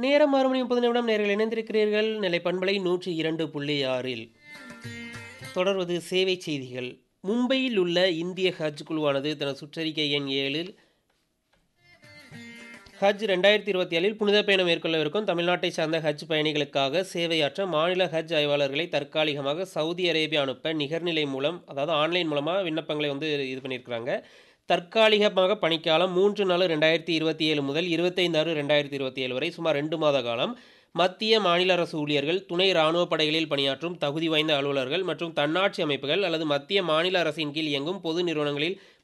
நேரம் ஆறு மணி முப்பது நிமிடம் நேர்கள் இணைந்திருக்கிறீர்கள் நிலை பண்பலை நூற்றி இரண்டு புள்ளி ஆறில் தொடர்வது சேவை செய்திகள் மும்பையில் உள்ள இந்திய ஹஜ் குழுவானது தனது சுற்றறிக்கை எண் ஏழில் ஹஜ் ரெண்டாயிரத்தி இருபத்தி ஏழில் புனித பயணம் மேற்கொள்ளவிருக்கும் தமிழ்நாட்டை சார்ந்த ஹஜ் பயணிகளுக்காக சேவையாற்ற மாநில ஹஜ் ஆய்வாளர்களை தற்காலிகமாக சவுதி அரேபியா அனுப்ப நிகர்நிலை மூலம் அதாவது ஆன்லைன் மூலமாக விண்ணப்பங்களை வந்து இது பண்ணியிருக்கிறாங்க தற்காலிகமாக பணிக்காலம் மூன்று நாலு ரெண்டாயிரத்தி இருபத்தி ஏழு முதல் இருபத்தைந்து ஆறு ரெண்டாயிரத்தி இருபத்தி ஏழு வரை சுமார் ரெண்டு மாத காலம் மத்திய மாநில அரசு ஊழியர்கள் துணை இராணுவ படைகளில் பணியாற்றும் தகுதி வாய்ந்த அலுவலர்கள் மற்றும் தன்னாட்சி அமைப்புகள் அல்லது மத்திய மாநில அரசின் கீழ் இயங்கும் பொது நிறுவனங்களில்